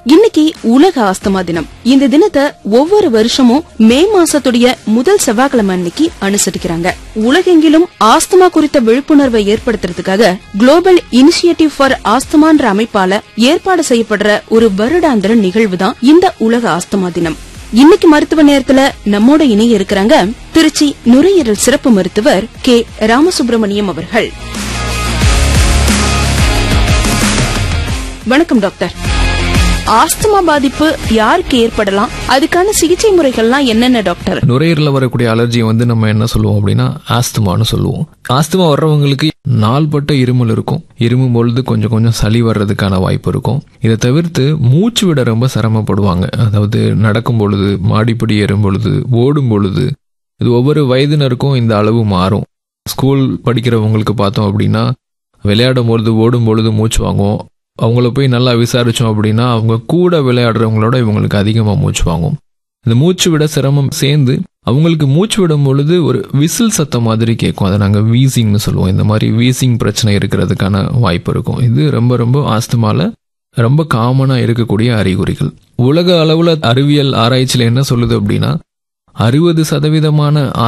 இன்னைக்கு உலக ஆஸ்துமா தினம் இந்த தினத்தை ஒவ்வொரு வருஷமும் மே மாசத்துடைய முதல் செவ்வாய்க்கிழமை அன்னைக்கு அனுசரிக்கிறாங்க உலகெங்கிலும் ஆஸ்துமா குறித்த விழிப்புணர்வை ஏற்படுத்துறதுக்காக குளோபல் இனிஷியேட்டிவ் ஃபார் ஆஸ்துமான்ற அமைப்பால ஏற்பாடு செய்யப்படுற ஒரு வருடாந்திர நிகழ்வு தான் இந்த உலக ஆஸ்துமா தினம் இன்னைக்கு மருத்துவ நேரத்துல நம்மோட இணைய இருக்கிறாங்க திருச்சி நுரையீரல் சிறப்பு மருத்துவர் கே ராமசுப்ரமணியம் அவர்கள் வணக்கம் டாக்டர் ஆஸ்துமா பாதிப்பு யாருக்கு ஏற்படலாம் அதுக்கான சிகிச்சை முறைகள்லாம் என்னென்ன டாக்டர் நுரையீரல வரக்கூடிய அலர்ஜி வந்து நம்ம என்ன சொல்லுவோம் அப்படின்னா ஆஸ்துமான்னு சொல்லுவோம் ஆஸ்துமா வர்றவங்களுக்கு நாள்பட்ட இருமல் இருக்கும் இருமும் பொழுது கொஞ்சம் கொஞ்சம் சளி வர்றதுக்கான வாய்ப்பு இருக்கும் இதை தவிர்த்து மூச்சு விட ரொம்ப சிரமப்படுவாங்க அதாவது நடக்கும் பொழுது மாடிப்படி ஏறும் பொழுது ஓடும் பொழுது இது ஒவ்வொரு வயதினருக்கும் இந்த அளவு மாறும் ஸ்கூல் படிக்கிறவங்களுக்கு பார்த்தோம் அப்படின்னா விளையாடும் பொழுது ஓடும் பொழுது மூச்சு வாங்குவோம் அவங்கள போய் நல்லா விசாரிச்சோம் அப்படின்னா அவங்க கூட விளையாடுறவங்களோட இவங்களுக்கு அதிகமாக மூச்சு வாங்கும் இந்த மூச்சு விட சிரமம் சேர்ந்து அவங்களுக்கு மூச்சு விடும் பொழுது ஒரு விசில் சத்தம் மாதிரி கேட்கும் அதை நாங்கள் வீசிங்னு சொல்லுவோம் இந்த மாதிரி வீசிங் பிரச்சனை இருக்கிறதுக்கான வாய்ப்பு இருக்கும் இது ரொம்ப ரொம்ப ஆஸ்துமால ரொம்ப காமனாக இருக்கக்கூடிய அறிகுறிகள் உலக அளவில் அறிவியல் ஆராய்ச்சியில் என்ன சொல்லுது அப்படின்னா அறுபது சதவீதமான